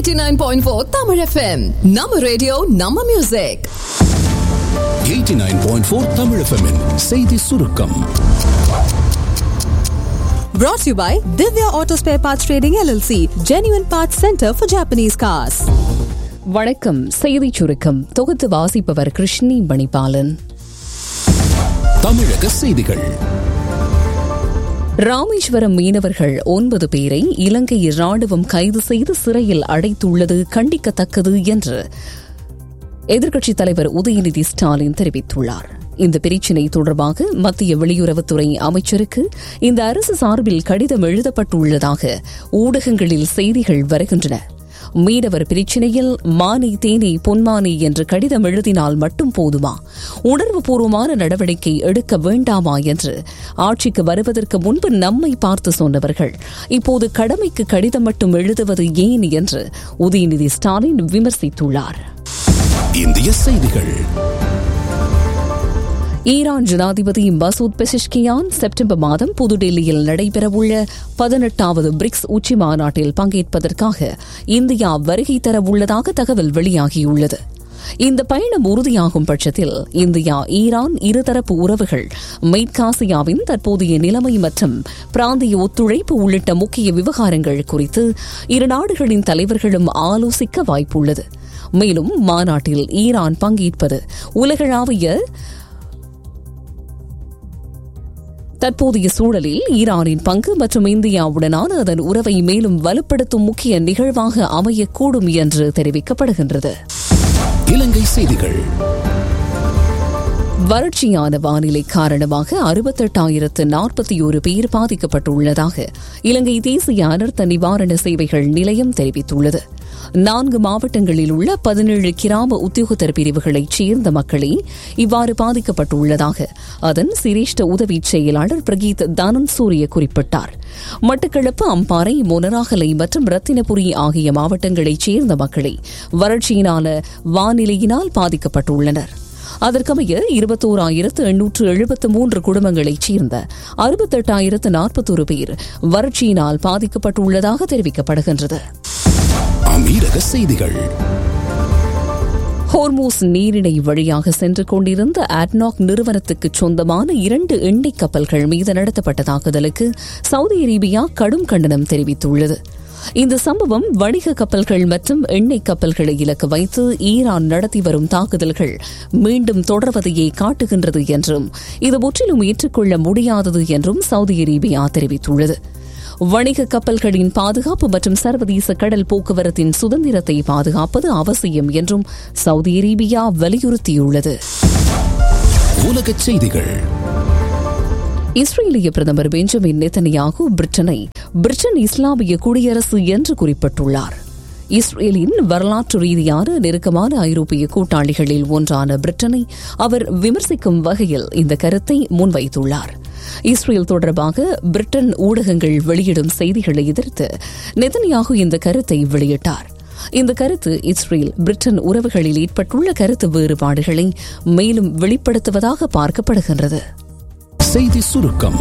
89.4 Tamil FM நம்ம radio நம்ம music 89.4 Tamil FM -இன் செய்தி சுருக்கம் Brought to you by Divya Auto Spare Parts Trading LLC, Genuine Parts Center for Japanese Cars. வணக்கம் செய்திச் சுருக்கம் தொகுத்து வாசிப்பவர் கிருஷ்ணி பணிபாலன் தமிழக செய்திகள் ராமேஸ்வரம் மீனவர்கள் ஒன்பது பேரை இலங்கை ராணுவம் கைது செய்து சிறையில் அடைத்துள்ளது கண்டிக்கத்தக்கது என்று எதிர்க்கட்சித் தலைவர் உதயநிதி ஸ்டாலின் தெரிவித்துள்ளார் இந்த பிரச்சினை தொடர்பாக மத்திய வெளியுறவுத்துறை அமைச்சருக்கு இந்த அரசு சார்பில் கடிதம் எழுதப்பட்டுள்ளதாக ஊடகங்களில் செய்திகள் வருகின்றன மீனவர் பிரச்சினையில் மானை தேனி பொன்மானை என்று கடிதம் எழுதினால் மட்டும் போதுமா உணர்வுபூர்வமான நடவடிக்கை எடுக்க வேண்டாமா என்று ஆட்சிக்கு வருவதற்கு முன்பு நம்மை பார்த்து சொன்னவர்கள் இப்போது கடமைக்கு கடிதம் மட்டும் எழுதுவது ஏன் என்று உதயநிதி ஸ்டாலின் விமர்சித்துள்ளார் இந்திய செய்திகள் ஈரான் ஜனாதிபதி மசூத் பெசிஷ்கியான் செப்டம்பர் மாதம் புதுடெல்லியில் நடைபெறவுள்ள பதினெட்டாவது பிரிக்ஸ் உச்சி மாநாட்டில் பங்கேற்பதற்காக இந்தியா வருகை தர உள்ளதாக தகவல் வெளியாகியுள்ளது இந்த பயணம் உறுதியாகும் பட்சத்தில் இந்தியா ஈரான் இருதரப்பு உறவுகள் மேற்காசியாவின் தற்போதைய நிலைமை மற்றும் பிராந்திய ஒத்துழைப்பு உள்ளிட்ட முக்கிய விவகாரங்கள் குறித்து இரு நாடுகளின் தலைவர்களும் ஆலோசிக்க வாய்ப்புள்ளது மேலும் மாநாட்டில் ஈரான் பங்கேற்பது உலகளாவிய தற்போதைய சூழலில் ஈரானின் பங்கு மற்றும் இந்தியாவுடனான அதன் உறவை மேலும் வலுப்படுத்தும் முக்கிய நிகழ்வாக அமையக்கூடும் என்று தெரிவிக்கப்படுகின்றது இலங்கை செய்திகள் வறட்சியான வானிலை காரணமாக அறுபத்தெட்டாயிரத்து நாற்பத்தி ஒரு பேர் பாதிக்கப்பட்டுள்ளதாக இலங்கை தேசிய அனர்த்த நிவாரண சேவைகள் நிலையம் தெரிவித்துள்ளது நான்கு மாவட்டங்களில் உள்ள பதினேழு கிராம உத்தியோகத்தர் பிரிவுகளைச் சேர்ந்த மக்களே இவ்வாறு பாதிக்கப்பட்டுள்ளதாக அதன் சிரேஷ்ட உதவி செயலாளர் பிரகீத் தானன் சூரிய குறிப்பிட்டார் மட்டக்களப்பு அம்பாறை மொனராகலை மற்றும் ரத்தினபுரி ஆகிய மாவட்டங்களைச் சேர்ந்த மக்களே வறட்சியினால வானிலையினால் பாதிக்கப்பட்டுள்ளனர் அதற்கமைய இருபத்தோராயிரத்து எண்ணூற்று எழுபத்து மூன்று குடும்பங்களைச் சேர்ந்த அறுபத்தெட்டாயிரத்து நாற்பத்தொரு பேர் வறட்சியினால் பாதிக்கப்பட்டுள்ளதாக தெரிவிக்கப்படுகின்றது அமீரக செய்திகள் ஹோர்மோஸ் நீரிணை வழியாக சென்று கொண்டிருந்த அட்னாக் நிறுவனத்துக்கு சொந்தமான இரண்டு எண்ணெய் கப்பல்கள் மீது நடத்தப்பட்ட தாக்குதலுக்கு சவுதி அரேபியா கடும் கண்டனம் தெரிவித்துள்ளது இந்த சம்பவம் வணிக கப்பல்கள் மற்றும் எண்ணெய் கப்பல்களை இலக்கு வைத்து ஈரான் நடத்தி வரும் தாக்குதல்கள் மீண்டும் தொடர்வதையே காட்டுகின்றது என்றும் இது முற்றிலும் ஏற்றுக்கொள்ள முடியாதது என்றும் சவுதி அரேபியா தெரிவித்துள்ளது வணிக கப்பல்களின் பாதுகாப்பு மற்றும் சர்வதேச கடல் போக்குவரத்தின் சுதந்திரத்தை பாதுகாப்பது அவசியம் என்றும் சவுதி அரேபியா வலியுறுத்தியுள்ளது உலக செய்திகள் இஸ்ரேலிய பிரதமர் பெஞ்சமின் நெத்தனியாகு பிரிட்டனை பிரிட்டன் இஸ்லாமிய குடியரசு என்று குறிப்பிட்டுள்ளார் இஸ்ரேலின் வரலாற்று ரீதியான நெருக்கமான ஐரோப்பிய கூட்டாளிகளில் ஒன்றான பிரிட்டனை அவர் விமர்சிக்கும் வகையில் இந்த கருத்தை முன்வைத்துள்ளார் இஸ்ரேல் தொடர்பாக பிரிட்டன் ஊடகங்கள் வெளியிடும் செய்திகளை எதிர்த்து நெதன்யாகு இந்த கருத்தை வெளியிட்டார் இந்த கருத்து இஸ்ரேல் பிரிட்டன் உறவுகளில் ஏற்பட்டுள்ள கருத்து வேறுபாடுகளை மேலும் வெளிப்படுத்துவதாக பார்க்கப்படுகின்றது செய்தி சுருக்கம்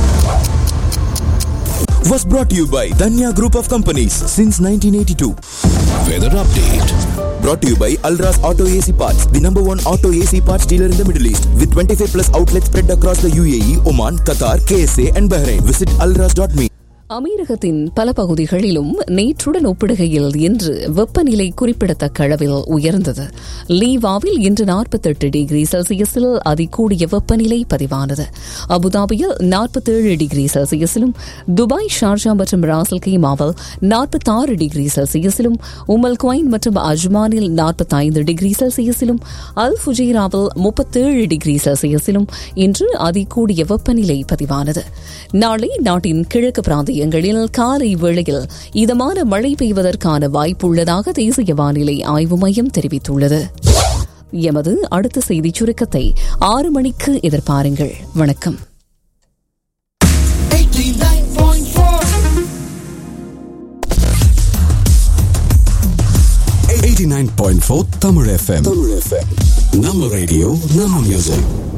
was brought to you by Danya Group of Companies since 1982. Weather update Brought to you by Alras Auto AC Parts, the number one auto AC parts dealer in the Middle East, with 25 plus outlets spread across the UAE, Oman, Qatar, KSA, and Bahrain. Visit alras.me. அமீரகத்தின் பல பகுதிகளிலும் நேற்றுடன் ஒப்பிடுகையில் இன்று வெப்பநிலை குறிப்பிடத்தக்க அளவில் உயர்ந்தது லீவாவில் இன்று நாற்பத்தெட்டு டிகிரி செல்சியஸில் அதிகூடிய வெப்பநிலை பதிவானது அபுதாபியில் நாற்பத்தேழு டிகிரி செல்சியஸிலும் துபாய் ஷார்ஜா மற்றும் ராசல் கீமாவில் நாற்பத்தாறு டிகிரி செல்சியஸிலும் உமல் குவைன் மற்றும் அஜ்மானில் நாற்பத்தைந்து டிகிரி செல்சியஸிலும் அல் ஃபுஜைராவில் முப்பத்தேழு டிகிரி செல்சியஸிலும் இன்று அதிகூடிய வெப்பநிலை பதிவானது நாளை நாட்டின் கிழக்கு பிராந்திய பிராந்தியங்களில் காலை வேளையில் இதமான மழை பெய்வதற்கான வாய்ப்புள்ளதாக தேசிய வானிலை ஆய்வு மையம் தெரிவித்துள்ளது எமது அடுத்த செய்திச் சுருக்கத்தை ஆறு மணிக்கு எதிர்பாருங்கள் வணக்கம் 89.4 தமிழ் FM தமிழ் FM நம்ம ரேடியோ நம்ம மியூசிக்